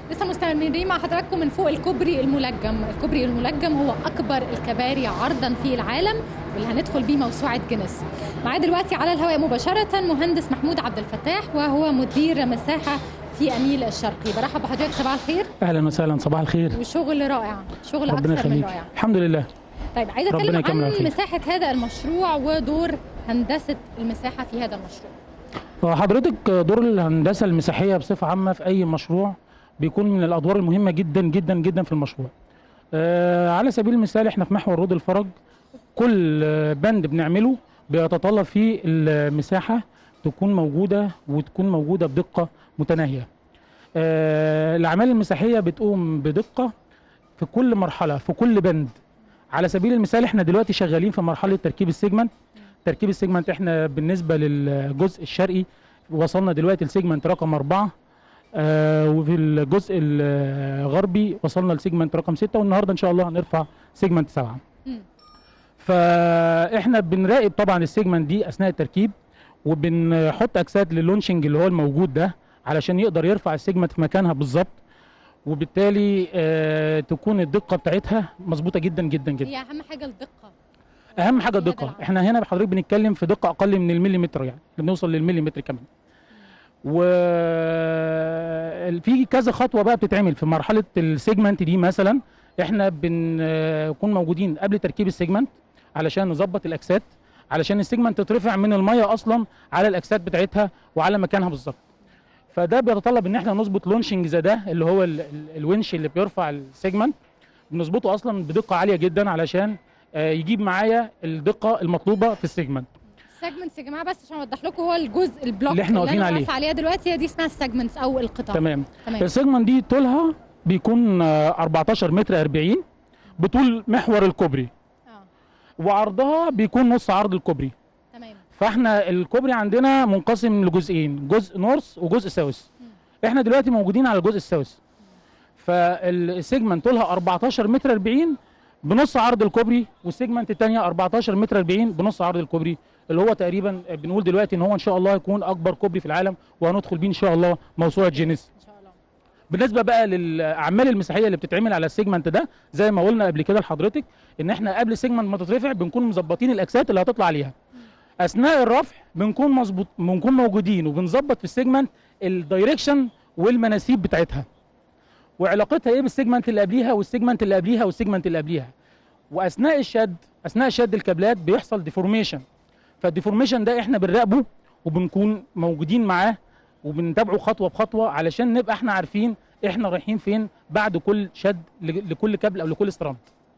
لسه مستمرين مع حضراتكم من فوق الكوبري الملجم الكوبري الملجم هو اكبر الكباري عرضا في العالم واللي هندخل بيه موسوعه جينيس معايا دلوقتي على الهواء مباشره مهندس محمود عبد الفتاح وهو مدير مساحه في اميل الشرقي برحب بحضرتك صباح الخير اهلا وسهلا صباح الخير وشغل رائع شغل ربنا اكثر من يخليك رائع الحمد لله طيب عايزه ربنا اتكلم يكمل عن على خير. مساحه هذا المشروع ودور هندسه المساحه في هذا المشروع هو حضرتك دور الهندسه المساحيه بصفه عامه في اي مشروع بيكون من الادوار المهمه جدا جدا جدا في المشروع آه على سبيل المثال احنا في محور رود الفرج كل آه، بند بنعمله بيتطلب فيه المساحه تكون موجوده وتكون موجوده بدقه متناهيه آه الاعمال المساحيه بتقوم بدقه في كل مرحله في كل بند على سبيل المثال احنا دلوقتي شغالين في مرحله تركيب السيجمنت تركيب السيجمنت احنا بالنسبه للجزء الشرقي وصلنا دلوقتي لسيجمنت رقم أربعة آه وفي الجزء الغربي وصلنا لسيجمنت رقم ستة والنهارده ان شاء الله هنرفع سيجمنت سبعة مم. فاحنا بنراقب طبعا السيجمنت دي اثناء التركيب وبنحط اجساد للونشنج اللي هو الموجود ده علشان يقدر يرفع السيجمنت في مكانها بالظبط وبالتالي آه تكون الدقه بتاعتها مظبوطه جدا جدا جدا هي اهم حاجه الدقه اهم حاجه في هذا الدقه العمل. احنا هنا بحضرتك بنتكلم في دقه اقل من المليمتر يعني بنوصل للمليمتر كمان و في كذا خطوه بقى بتتعمل في مرحله السيجمنت دي مثلا احنا بنكون موجودين قبل تركيب السيجمنت علشان نظبط الاكسات علشان السيجمنت تترفع من الميه اصلا على الاكسات بتاعتها وعلى مكانها بالظبط فده بيتطلب ان احنا نظبط لونشنج زي ده اللي هو ال- ال- الونش اللي بيرفع السيجمنت بنظبطه اصلا بدقه عاليه جدا علشان آه، يجيب معايا الدقه المطلوبه في السيجمنت السيجمنتس يا جماعه بس عشان اوضح لكم هو الجزء البلوك اللي إحنا واقفين أنا عليه. واقفة عليها دلوقتي هي دي اسمها السيجمنتس او القطع تمام تمام السيجمنت دي طولها بيكون آه، 14 متر 40 بطول محور الكوبري اه وعرضها بيكون نص عرض الكوبري تمام فاحنا الكوبري عندنا منقسم لجزئين جزء نورث وجزء ساوث احنا دلوقتي موجودين على الجزء الساوث فالسيجمنت طولها 14 متر 40 بنص عرض الكوبري والسيجمنت الثانيه 14 متر 40 بنص عرض الكوبري اللي هو تقريبا بنقول دلوقتي ان هو ان شاء الله يكون اكبر كوبري في العالم وهندخل بيه ان شاء الله موسوعه جينيس ان شاء الله بالنسبه بقى للاعمال المساحيه اللي بتتعمل على السيجمنت ده زي ما قلنا قبل كده لحضرتك ان احنا قبل السيجمنت ما تترفع بنكون مظبطين الاكسات اللي هتطلع عليها اثناء الرفع بنكون مظبوط بنكون موجودين وبنظبط في السيجمنت الدايركشن والمناسيب بتاعتها وعلاقتها ايه بالسيجمنت اللي قبليها والسيجمنت اللي قبليها والسيجمنت اللي قبليها واثناء الشد اثناء شد الكابلات بيحصل ديفورميشن فالديفورميشن ده احنا بنراقبه وبنكون موجودين معاه وبنتابعه خطوه بخطوه علشان نبقى احنا عارفين احنا رايحين فين بعد كل شد ل- لكل كابل او لكل ستراند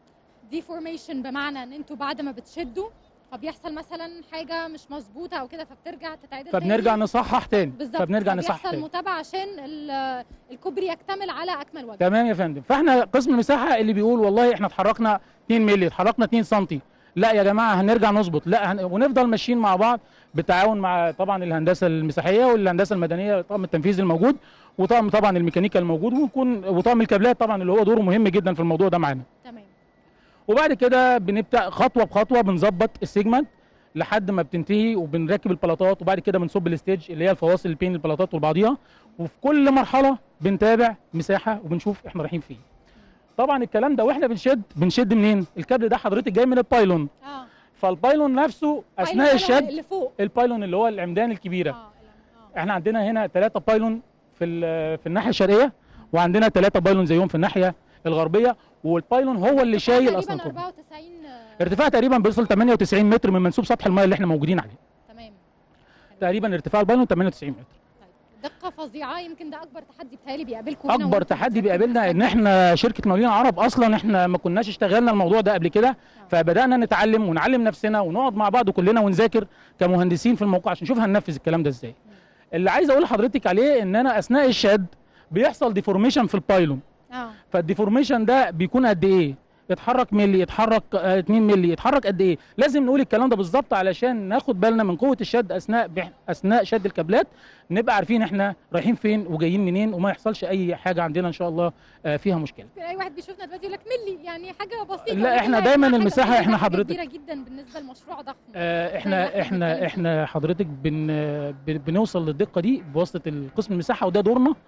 ديفورميشن بمعنى ان انتوا بعد ما بتشدوا فبيحصل مثلا حاجه مش مظبوطه او كده فبترجع تتعدل فبنرجع تاني. نصحح تاني بالظبط فبنرجع نصحح فبيحصل تاني متابعه عشان ال- الكوبري يكتمل على اكمل وجه تمام يا فندم فاحنا قسم المساحه اللي بيقول والله احنا اتحركنا 2 مللي اتحركنا 2 سم لا يا جماعه هنرجع نظبط لا هن... ونفضل ماشيين مع بعض بالتعاون مع طبعا الهندسه المساحيه والهندسه المدنيه طاقم التنفيذ الموجود وطاقم طبعا الميكانيكا الموجود ونكون وطاقم الكابلات طبعا اللي هو دوره مهم جدا في الموضوع ده معانا تمام وبعد كده بنبدا خطوه بخطوه بنظبط السيجمنت لحد ما بتنتهي وبنركب البلاطات وبعد كده بنصب الستيج اللي هي الفواصل بين البلاطات وبعضيها وفي كل مرحله بنتابع مساحه وبنشوف احنا رايحين فين طبعا الكلام ده واحنا بنشد بنشد منين الكابل ده حضرتك جاي من البايلون اه فالبايلون نفسه اثناء بايلون الشد اللي فوق البايلون اللي هو العمدان الكبيره اه اه احنا عندنا هنا ثلاثة بايلون في ال- في الناحيه الشرقيه وعندنا ثلاثة بايلون زيهم في الناحيه الغربيه والبايلون هو اللي شايل اصلا تقريبا كله 94 آه، ارتفاع تقريبا بيوصل 98 متر من منسوب سطح الماء اللي احنا موجودين عليه تمام تقريبا ارتفاع البايلون 98 متر طيب دقه فظيعه يمكن ده اكبر تحدي بيتهيألي بيقابلكم هنا اكبر وانتوا تحدي بتركبوا بيقابلنا ان السيجمنت. احنا شركه مولين عرب اصلا احنا ما كناش اشتغلنا الموضوع ده قبل كده فبدانا نتعلم ونعلم نفسنا ونقعد مع بعض كلنا ونذاكر كمهندسين في الموقع عشان نشوف هننفذ الكلام ده ازاي اللي عايز اقول لحضرتك عليه ان انا اثناء الشد بيحصل ديفورميشن في البايلون اه فالديفورميشن ده بيكون قد ايه يتحرك ملي يتحرك آه، 2 ملي يتحرك قد ايه لازم نقول الكلام ده بالظبط علشان ناخد بالنا من قوه الشد اثناء بح- اثناء شد الكابلات نبقى عارفين احنا رايحين فين وجايين منين وما يحصلش اي حاجه عندنا ان شاء الله آه، فيها مشكله اي واحد بيشوفنا دلوقتي يقول لك ملي يعني حاجه بسيطه لا، ولكن إحنا يا دايماً جماعة حاجة المساحة كبيرة، إحنا حاجة حضرتك- كبيره جدا بالنسبه لمشروع ضخم آه، زي ما احنا إحنا احنا بنتكلم احنا حضرتك بن بن- بنوصل للدقه دي بواسطه القسم المساحه وده دورنا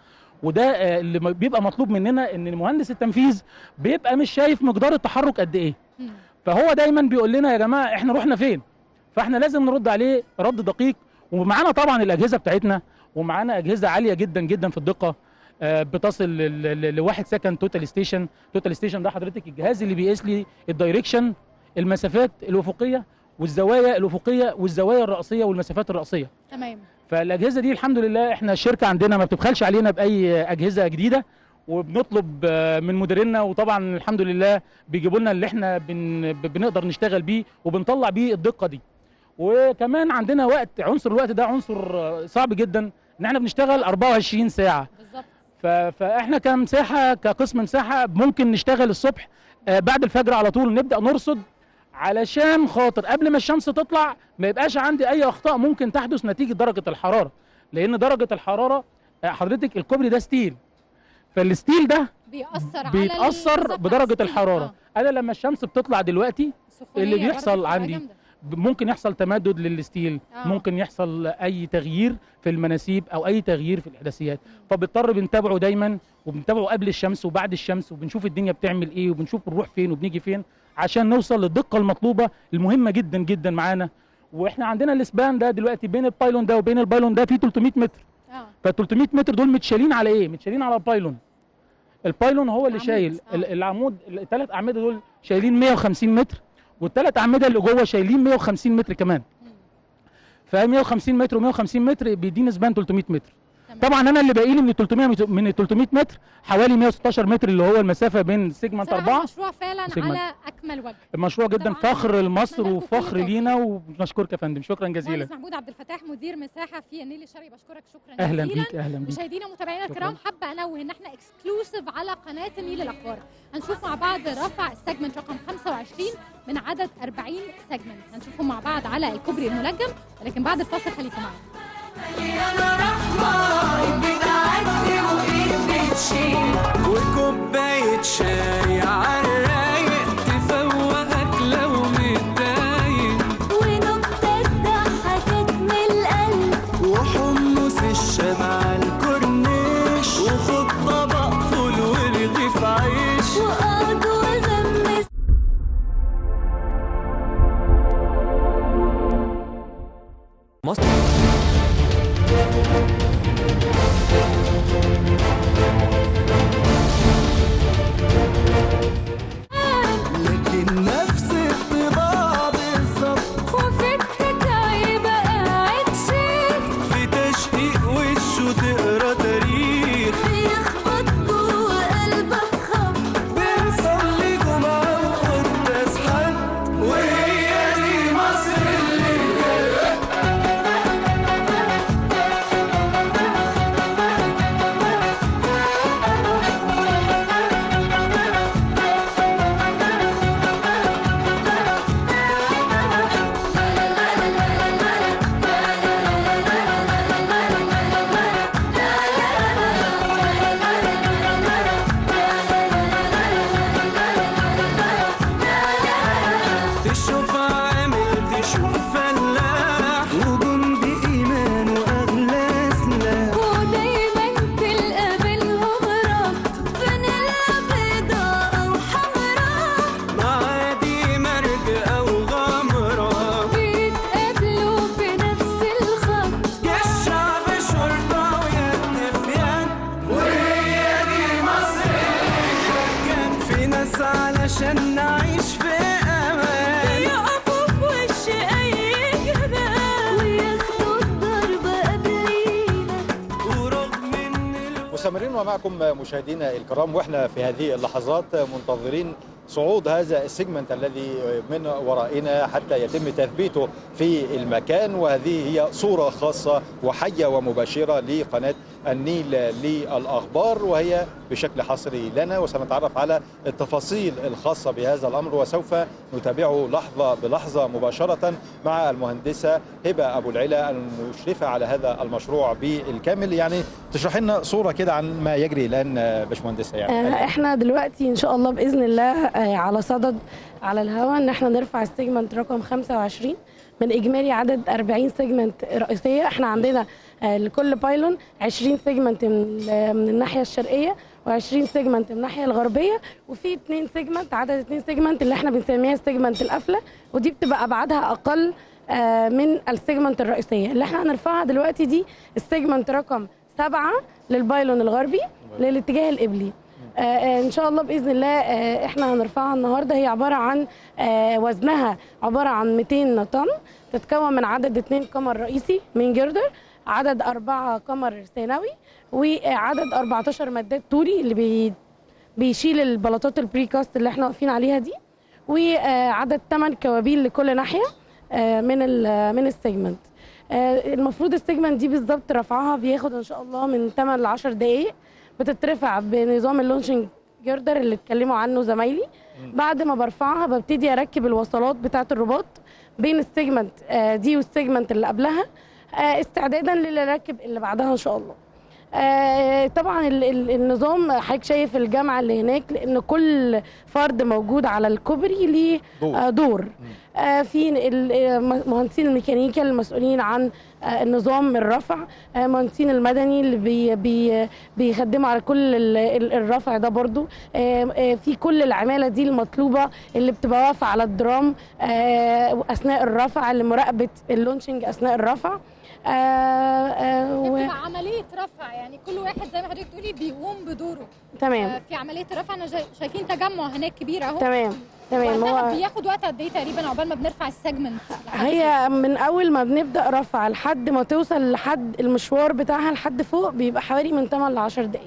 وده آه، اللي م- بيبقى مطلوب مننا ان مهندس التنفيذ بيبقى مش شايف مقدار التحرك قد ايه مم. فهو دايما بيقول لنا يا جماعه احنا رحنا فين فاحنا لازم نرد عليه رد دقيق ومعانا طبعا الاجهزه بتاعتنا ومعانا اجهزه عاليه جدا جدا في الدقه آه، بتصل ل- ل- لواحد سكند توتال ستيشن توتال ستيشن ده حضرتك الجهاز اللي بيقيس لي الدايركشن المسافات الافقيه والزوايا الافقيه والزوايا الرأسيه والمسافات الرأسيه تمام فالاجهزه دي الحمد لله احنا الشركه عندنا ما بتبخلش علينا باي اجهزه جديده وبنطلب آه، من مديريننا وطبعا الحمد لله بيجيبوا لنا اللي احنا بن بنقدر نشتغل بيه وبنطلع بيه الدقه دي وكمان عندنا وقت عنصر الوقت ده عنصر آه، صعب جدا ان احنا بنشتغل 24 ساعه بالظبط ف- فاحنا كمساحه كقسم مساحه ممكن نشتغل الصبح آه، بعد الفجر على طول نبدا نرصد علشان خاطر قبل ما الشمس تطلع ما يبقاش عندي اي اخطاء ممكن تحدث نتيجه درجه الحراره لان درجه الحراره آه، حضرتك الكوبري ده ستيل فالستيل ده بيأثر على بيتاثر بالظبط بدرجه على الستيل. الحراره آه. انا لما الشمس بتطلع دلوقتي السخونية اللي برضه بيحصل بتبقى عندي جامدة. ب- ممكن يحصل تمدد للستيل آه. ممكن يحصل اي تغيير في المناسيب او اي تغيير في الاحداثيات فبنضطر بنتابعه دايما وبنتابعه قبل الشمس وبعد الشمس وبنشوف الدنيا بتعمل ايه وبنشوف بنروح فين وبنيجي فين عشان نوصل للدقه المطلوبه المهمه جدا جدا معانا واحنا عندنا الاسبان ده دلوقتي بين البايلون ده وبين البايلون ده في 300 متر اه ف 300 متر دول متشالين على ايه متشالين على البايلون البايلون هو اللي العمود، شايل آه. ال- العمود الثلاث اعمده دول شايلين 150 متر والثلاث اعمده اللي جوه شايلين 150 متر كمان مم. ف 150 متر و150 متر بيديني سبان 300 متر تمام. طبعا انا اللي باقي لي من ال 300 مت- من ال 300 متر حوالي 116 متر اللي هو المسافه بين سيجمنت بصراحة 4 المشروع فعلا وسيجمنت. على اكمل وجه المشروع جدا طبعاً فخر لمصر أتمنى لكم كل وفخر التوفيق. لينا وبنشكرك يا فندم شكرا جزيلا مهندس محمود عبد الفتاح مدير مساحه في النيل الشرقي بشكرك شكرا اهلا جزيلا بيك اهلا بيك مشاهدينا ومتابعينا شكراً. الكرام حابه انوه ان احنا اكسكلوسيف على قناه النيل الاخبار هنشوف مع بعض رفع السيجمنت رقم 25 من عدد 40 سيجمنت هنشوفهم مع بعض على الكوبري الملجم ولكن بعد الفاصل خليكم معانا وكوباية شاي عالرايق تفوقك لو متضايق ونكتة ضحكت من القلب وحمص الشمع على الكورنيش وخد طبق فول ورغيف عيش وقعد وغمس لكن نفس الطباع بالظبط وفكك هيبقى قاعد شيك في تشقيق وشه تقرا تاريخ بيخبط جوه قلبك خبط بنصلي جمعة وقداس حد وهي دي مصر اللي تشوف عامل تشوف فلاح وجندي ايمان واغلى سلاح ودايما تلقى بينهم ربط فانيلا بيضاء او حمراء معادي مرج او غمرة بيتقابلوا في نفس الخط يا الشعب شرطة ويد في يد وهي دي مصر اللي كان في ناس علشان نعيش في امان يقفوا في وش اي جبال وياخدوا الضرب قبلينا ورغم ان ال- مستمرين ومعكم مشاهدينا الكرام واحنا في هذه اللحظات منتظرين صعود هذا السيجمنت الذي من ورائنا حتى يتم تثبيته في المكان وهذه هي صورة خاصة وحية ومباشرة لقناة النيل للأخبار وهي بشكل حصري لنا وسنتعرف على التفاصيل الخاصة بهذا الأمر وسوف نتابعه لحظة بلحظة مباشرة مع المهندسة هبة أبو العلا المشرفة على هذا المشروع بالكامل يعني تشرح لنا صورة كده عن ما يجري الآن آه، باشمهندسة يعني آه، احنا دلوقتي ان شاء الله باذن الله آه، على صدد على الهواء ان احنا نرفع السيجمنت رقم 25 من اجمالي عدد 40 سيجمنت رئيسيه احنا عندنا آه، لكل بايلون 20 سيجمنت من من الناحيه الشرقيه و20 سيجمنت من الناحيه الغربيه وفي اثنين سيجمنت عدد اثنين سيجمنت اللي احنا بنسميها سيجمنت القفله ودي بتبقى ابعادها اقل آه، من السيجمنت الرئيسيه اللي احنا هنرفعها دلوقتي دي السيجمنت رقم سبعة للبايلون الغربي للاتجاه القبلي آه، آه، ان شاء الله باذن الله آه، احنا هنرفعها النهارده هي عباره عن آه، وزنها عباره عن 200 طن تتكون من عدد اثنين قمر رئيسي من جردر عدد أربعة قمر ثانوي وعدد 14 مداد طولي اللي بي بيشيل البلاطات البريكاست اللي احنا واقفين عليها دي وعدد 8 كوابيل لكل ناحيه آه، من ال- من السيجمنت آه، المفروض السيجمنت دي بالظبط رفعها بياخد ان شاء الله من 8 ل 10 دقائق بتترفع بنظام اللونشنج جردر اللي اتكلموا عنه زمايلي بعد ما برفعها ببتدي اركب الوصلات بتاعه الرباط بين السيجمنت آه، دي والسيجمنت اللي قبلها آه، استعدادا للي راكب اللي بعدها ان شاء الله آه، طبعا ال- ال- النظام حضرتك شايف الجامعه اللي هناك لان كل فرد موجود على الكوبري ليه دور. آه، دور آه، في ال- آه، مهندسين الميكانيكا المسؤولين عن آه، النظام الرفع آه، مهندسين المدني اللي بي بي بيخدموا على كل ال- ال- الرفع ده برضو آه، آه، في كل العماله دي المطلوبه اللي بتبقى واقفه على الدرام آه، اثناء الرفع لمراقبه اللونشنج اثناء الرفع آه، آه، و- بتبقى عمليه رفع يعني كل واحد زي ما حضرتك بتقولي بيقوم بدوره تمام آه، في عمليه الرفع انا شاي- شايفين تجمع هناك كبير اهو تمام تمام وقتها هو بياخد وقت قد ايه تقريبا عقبال ما بنرفع السيجمنت لحد هي من اول ما بنبدا رفع لحد ما توصل لحد المشوار بتاعها لحد فوق بيبقى حوالي من 8 ل 10 دقائق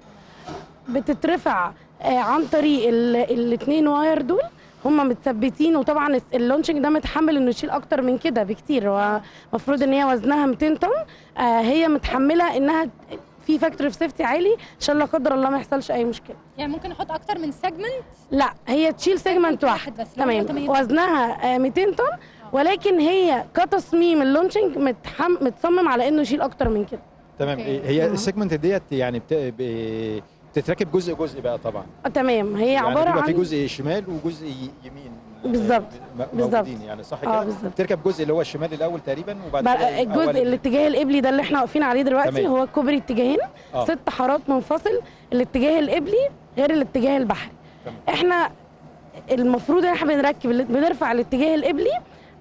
بتترفع آه، عن طريق الاثنين واير دول هم متثبتين وطبعا الس- اللونشنج ده متحمل انه يشيل اكتر من كده بكتير هو المفروض ان هي وزنها 200 طن آه، هي متحمله انها في فاكتور اوف سيفتي عالي عشان لا قدر الله ما يحصلش اي مشكله يعني ممكن نحط اكتر من سيجمنت لا هي تشيل سيجمنت واحد واحد بس، لو هي تمام 80 وزنها آه، 200 طن ولكن هي كتصميم اللونشنج متحم... متصمم على انه يشيل اكتر من كده تمام أوكي. هي آه. السيجمنت ديت يعني بت... ب- بتتركب جزء جزء بقى طبعا آه، تمام هي يعني عباره بيبقى في عن جزء شمال وجزء ي- يمين بالظبط. م- بالظبط. موجودين يعني صح آه، كده بالظبط. بتركب جزء اللي هو الشمال الاول تقريبا وبعد بقى كده الجزء أول- الاتجاه القبلي ده اللي احنا واقفين عليه دلوقتي تمام. هو كوبري اتجاهين آه. ست حارات منفصل الاتجاه القبلي غير الاتجاه البحري تمام. احنا المفروض ان احنا بنركب ال- بنرفع الاتجاه القبلي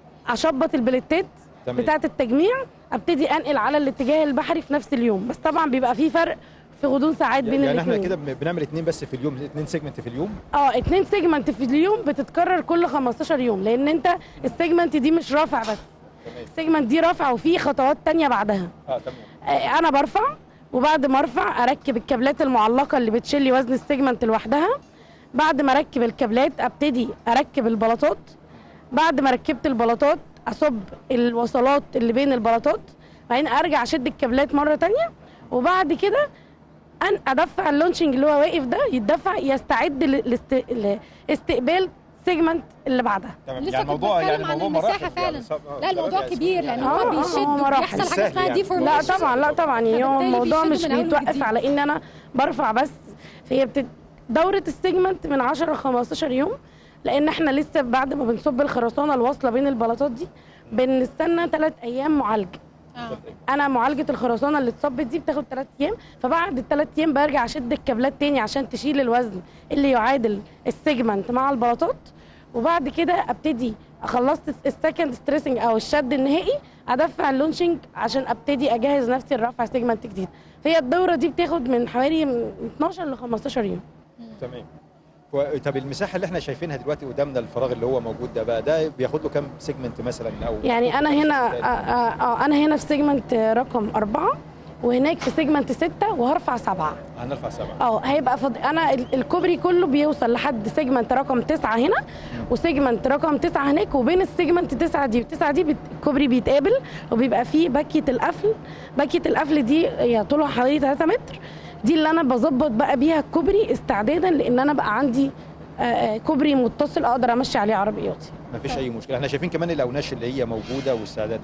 اشبط البليتات تمام. بتاعه التجميع ابتدي انقل على الاتجاه البحري في نفس اليوم بس طبعا بيبقى في فرق في غضون ساعات بين يعني احنا الاثنين كده بن- بنعمل اتنين بس في اليوم اتنين سيجمنت في اليوم اه اتنين سيجمنت في اليوم بتتكرر كل 15 يوم لان انت السيجمنت دي مش رافع بس تمام السيجمنت دي رافع وفي خطوات تانية بعدها اه تمام آه، انا برفع وبعد ما ارفع اركب الكابلات المعلقه اللي بتشيل لي وزن السيجمنت لوحدها بعد ما اركب الكابلات ابتدي اركب البلاطات بعد ما ركبت البلاطات اصب الوصلات اللي بين البلاطات بعدين ارجع اشد الكابلات مره تانية وبعد كده ان ادفع اللونشنج اللي هو واقف ده يتدفع يستعد لاست- لاستقبال سيجمنت اللي بعدها تمام لسه يعني كنت الموضوع يعني بتكلم عن الموضوع المساحه مراحل فعلا يعني صعب- آه، لا الموضوع يعني كبير لان آه، هو آه، بيشد هو مراحل. وبيحصل مش حاجه سهل اسمها يعني. ديفورميشن لا طبعا لا طبعا يعني هو فبالتالي الموضوع بيشدوا مش من أول بيتوقف وجديد. على ان انا برفع بس هي بتت... دوره السيجمنت من 10 ل 15 يوم لان احنا لسه بعد ما بنصب الخرسانه الواصله بين البلاطات دي بنستنى ثلاث ايام معالجه آه. انا معالجه الخرسانه اللي اتصبت دي بتاخد ثلاث ايام فبعد الثلاث ايام برجع اشد الكابلات تاني عشان تشيل الوزن اللي يعادل السيجمنت مع البلاطات وبعد كده ابتدي خلصت السكند ستريسنج او الشد النهائي ادفع اللونشنج عشان ابتدي اجهز نفسي لرفع سيجمنت جديد فهي الدوره دي بتاخد من حوالي من 12 ل 15 يوم تمام و- طب المساحه اللي احنا شايفينها دلوقتي قدامنا الفراغ اللي هو موجود ده بقى ده بياخد له كام سيجمنت مثلا او يعني انا هنا آه آه آه انا هنا في سيجمنت رقم أربعة وهناك في سيجمنت ستة وهرفع سبعة هنرفع سبعه اه هيبقى فض... انا ال- الكوبري كله بيوصل لحد سيجمنت رقم تسعة هنا وسيجمنت رقم تسعة هناك وبين السيجمنت تسعة دي والتسعة دي بت... الكوبري بيتقابل وبيبقى فيه باكية القفل باكية القفل دي هي طولها حوالي 3 متر دي اللي انا بظبط بقى بيها الكوبري استعدادا لان انا بقى عندي آه، آه، كوبري متصل اقدر امشي عليه عربياتي ما فيش اي مشكله احنا شايفين كمان الاوناش اللي هي موجوده واستعدادات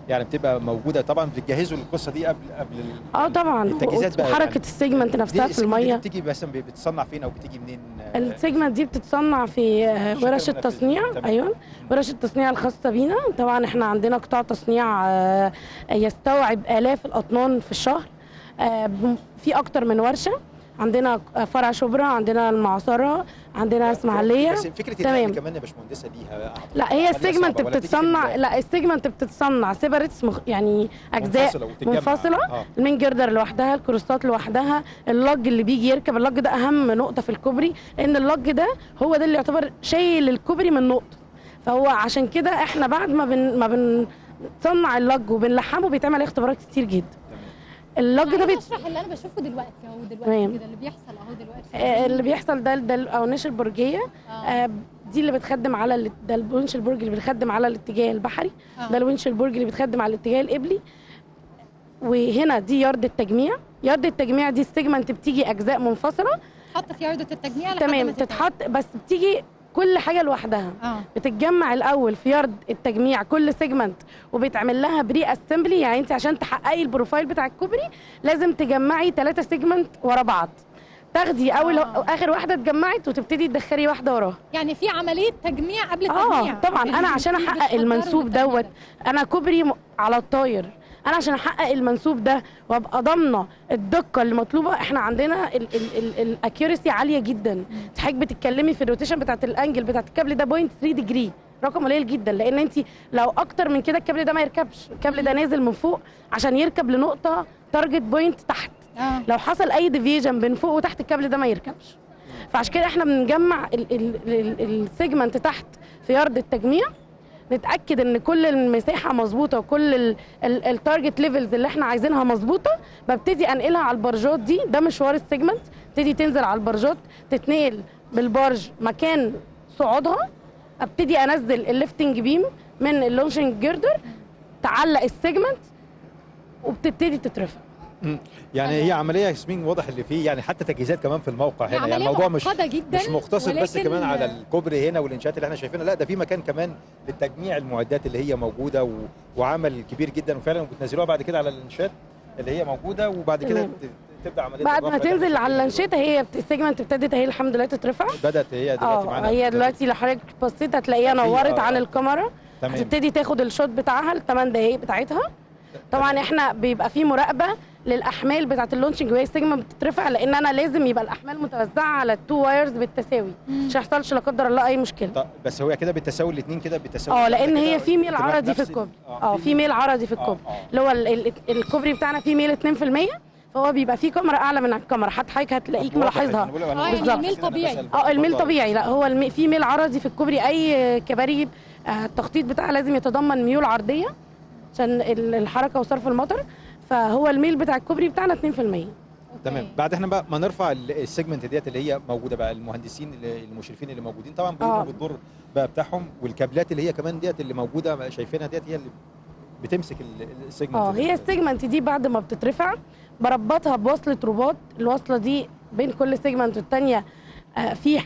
يعني بتبقى موجوده طبعا بتجهزوا القصه دي قبل قبل ال- اه طبعا التجهيزات بقى وحركه يعني. السيجمنت دي نفسها في السيجمنت دي الميه بتيجي مثلا بتصنع فين او بتيجي منين آه، السيجمنت دي بتتصنع في آه، الشركة ورش المنفذة. التصنيع تمام. ايوه ورش التصنيع الخاصه بينا طبعا احنا عندنا قطاع تصنيع آه، يستوعب الاف الاطنان في الشهر آه، بم- في اكتر من ورشه عندنا فرع شبرا عندنا المعصره عندنا اسماعيليه بس فكره تمام. النقل كمان يا باشمهندسه ليها لا هي عملية السيجمنت صعبة ولا بتيجي في بتتصنع ال- لا السيجمنت بتتصنع سيبريتس مخ... يعني اجزاء منفصلة وتتجمع. منفصله آه. المين جردر لوحدها الكروستات لوحدها اللج اللي بيجي يركب اللج ده اهم نقطه في الكوبري لان اللج ده هو ده اللي يعتبر شايل الكوبري من نقطه فهو عشان كده احنا بعد ما بن ما بنصنع اللج وبنلحمه بيتعمل عليه اختبارات كتير جدا اللج ده عايزة بيت... اشرح اللي انا بشوفه دلوقتي اهو دلوقتي تمام. كده اللي بيحصل اهو دلوقتي آه، اللي بيحصل ده ده الاوناش البرجيه آه. آه، دي اللي بتخدم على ال- ده الونش البرج اللي بيخدم على الاتجاه البحري آه. ده الونش البرج اللي بيتخدم على الاتجاه القبلي وهنا دي يارد التجميع يارد التجميع دي السيجمنت بتيجي اجزاء منفصله تحط في عرضة التجميع لحد ما تمام تتعمل. تتحط بس بتيجي كل حاجه لوحدها اه بتتجمع الاول في يارد التجميع كل سيجمنت وبيتعمل لها بري اسمبلي يعني انت عشان تحققي البروفايل بتاع الكوبري لازم تجمعي ثلاثه سيجمنت ورا بعض تاخدي اول آه. اخر واحده اتجمعت وتبتدي تدخلي واحده وراها يعني في عمليه تجميع قبل اه التجميع طبعا يعني انا عشان في احقق بتحضر المنسوب وبتعمل دوت ده. انا كوبري م- على الطاير انا عشان احقق المنسوب ده وابقى ضامنه الدقه اللي مطلوبه احنا عندنا الاكيورسي عاليه جدا انت حضرتك بتتكلمي في الروتيشن بتاعت الانجل بتاعت الكابل ده 0.3 ديجري رقم قليل جدا لان انت لو اكتر من كده الكابل ده ما يركبش الكابل ده نازل من فوق عشان يركب لنقطه تارجت بوينت تحت اه لو حصل اي ديفيجن بين فوق وتحت الكابل ده ما يركبش فعشان كده احنا بنجمع السيجمنت تحت في يارد التجميع نتاكد ان كل المساحه مظبوطه وكل التارجت ليفلز اللي احنا عايزينها مظبوطه ببتدي انقلها على البرجات دي ده مشوار السيجمنت تبتدي تنزل على البرجات تتنقل بالبارج مكان صعودها ابتدي انزل الليفتنج بيم من اللونشنج جيردر تعلق السيجمنت وبتبتدي تترفع مم. يعني هي عمليه ياسمين واضح اللي فيه يعني حتى تجهيزات كمان في الموقع هي هنا يعني عملية الموضوع مش معقدة جدا مش مقتصر بس ولكن- كمان على الكوبري هنا والانشاءات اللي احنا شايفينها لا ده في مكان كمان للتجميع المعدات اللي هي موجوده و... وعمل كبير جدا وفعلا بتنزلوها بعد كده على الانشاءات اللي هي موجوده وبعد كده تمام. ت- تبدا عمليه بعد ما الرفع ده تنزل بشكل على كبير. الانشطه هي بت- السيجمنت ابتدت اهي الحمد لله تترفع بدات هي دلوقتي اه معانا هي دلوقتي لو حضرتك بصيت هتلاقيها في- نورت آه، عن آه. الكاميرا تمام هتبتدي تاخد الشوت بتاعها الثمان دقايق بتاعتها طبعا تمام. احنا بيبقى في مراقبه للاحمال بتاعه اللونشنج وهي السيجما بتترفع لان انا لازم يبقى الاحمال متوزعه على التو وايرز بالتساوي مم. مش هيحصلش لا قدر الله اي مشكله طب بس هو كده بالتساوي الاثنين كده بالتساوي اه لان كده هي في ميل بتبقى عرضي في نفس ال- الكوبري اه في ميل عرضي في آه، الكوبري آه. اللي هو ال- ال- الكوبري بتاعنا فيه ميل 2% فهو بيبقى فيه كاميرا اعلى من الكاميرا حتى حضرتك هتلاقيك طب واضح، ملاحظها أنا بقول- أنا آه، بقول يعني لك الميل كده أنا طبيعي. بسأل اه الميل برضه. طبيعي لا هو المي... في ميل عرضي في الكوبري اي كباري آه، التخطيط بتاعها لازم يتضمن ميول عرضيه عشان ال- الحركه وصرف المطر فهو الميل بتاع الكوبري بتاعنا 2% تمام أوكي. بعد احنا بقى ما نرفع ال- السيجمنت ديت اللي هي موجوده بقى المهندسين اللي- المشرفين اللي موجودين طبعا بيقوموا آه. بالدور بقى بتاعهم والكابلات اللي هي كمان ديت اللي موجوده شايفينها ديت هي اللي بتمسك ال- السيجمنت اه ده. هي السيجمنت دي بعد ما بتترفع بربطها بوصله رباط الوصله دي بين كل سيجمنت والتانيه آه، في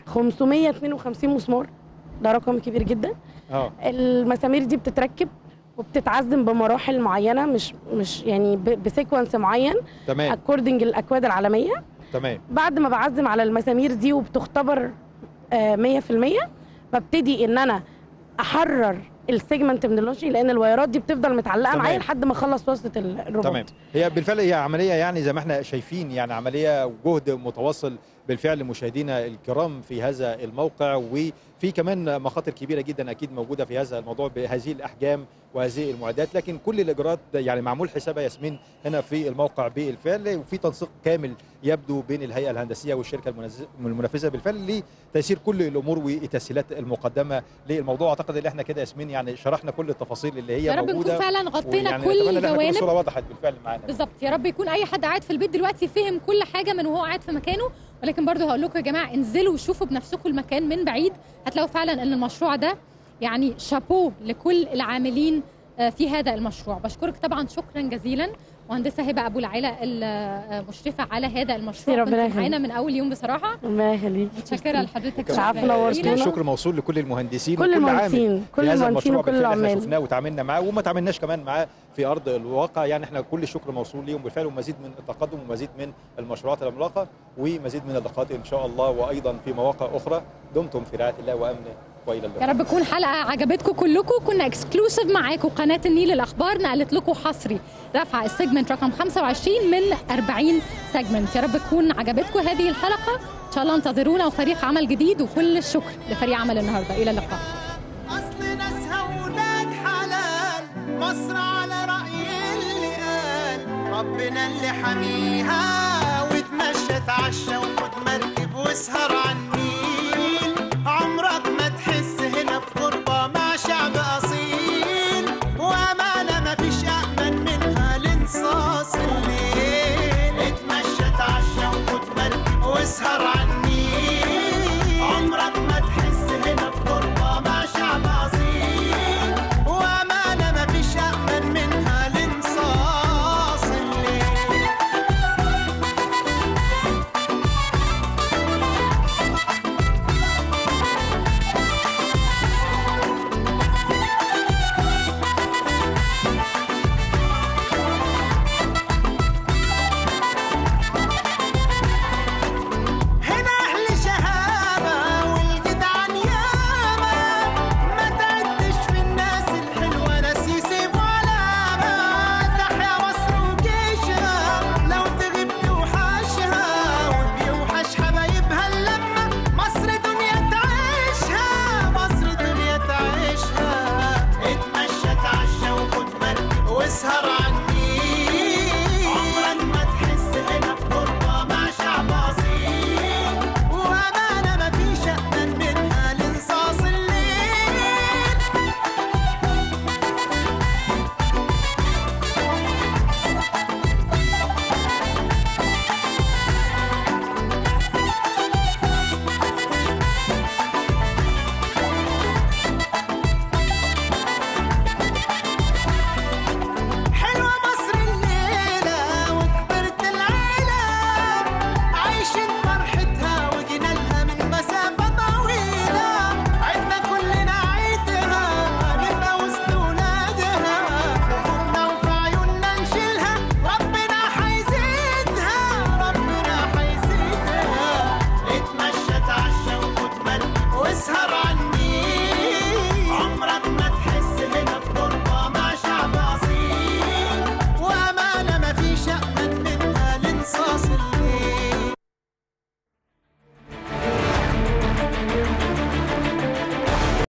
552 مسمار ده رقم كبير جدا اه المسامير دي بتتركب وبتتعزم بمراحل معينه مش مش يعني ب- بسيكونس معين تمام اكوردنج الاكواد العالميه تمام بعد ما بعزم على المسامير دي وبتختبر آه، 100% ببتدي ان انا احرر السيجمنت من اللونشنج لان الوايرات دي بتفضل متعلقه تمام. معايا لحد ما اخلص وصله ال- الرباط تمام هي بالفعل هي عمليه يعني زي ما احنا شايفين يعني عمليه وجهد متواصل بالفعل مشاهدينا الكرام في هذا الموقع وفي كمان مخاطر كبيره جدا اكيد موجوده في هذا الموضوع بهذه الاحجام وهذه المعدات لكن كل الاجراءات يعني معمول حسابها ياسمين هنا في الموقع بالفعل وفي تنسيق كامل يبدو بين الهيئه الهندسيه والشركه المنز- المنفذه بالفعل لتيسير كل الامور والتسهيلات المقدمه للموضوع اعتقد ان احنا كده ياسمين يعني شرحنا كل التفاصيل اللي هي يا رب موجوده نكون فعلا غطينا ويعني كل نتمنى إن إحنا تكون الجوانب الصوره وضحت بالفعل معانا بالظبط يا رب يكون اي حد قاعد في البيت دلوقتي فهم كل حاجه من وهو قاعد في مكانه ولكن برضه هقول لكم يا جماعه انزلوا وشوفوا بنفسكم المكان من بعيد هتلاقوا فعلا ان المشروع ده يعني شابوه لكل العاملين آه، في هذا المشروع بشكرك طبعا شكرا جزيلا مهندسه هبه ابو العلا المشرفه على هذا المشروع ربنا كنت يخليك. معانا من اول يوم بصراحه ربنا يخليك متشكره لحضرتك العفو، شكراً نورتونا. جزيلاً. الشكر موصول لكل المهندسين كل وكل المهندسين، عامل كل في هذا المهندسين المشروع وكل بالفعل احنا العمال. شفناه وتعاملنا معاه وما تعاملناش كمان معاه في ارض الواقع يعني احنا كل الشكر موصول ليهم بالفعل ومزيد من التقدم ومزيد من المشروعات العملاقه ومزيد من اللقاءات ان شاء الله وايضا في مواقع اخرى دمتم في رعايه الله وامنه والى اللقاء يا رب تكون حلقه عجبتكم كلكم كنا اكسكلوسيف معاكم قناه النيل الاخبار نقلت لكم حصري رفع السيجمنت رقم 25 من 40 سيجمنت يا رب تكون عجبتكم هذه الحلقه ان شاء الله انتظرونا وفريق عمل جديد وكل الشكر لفريق عمل النهارده الى اللقاء أصل ناسها ولاد حلال مصر على رأي اللي قال ربنا اللي حميها وتمشى تعشى وخد مركب واسهر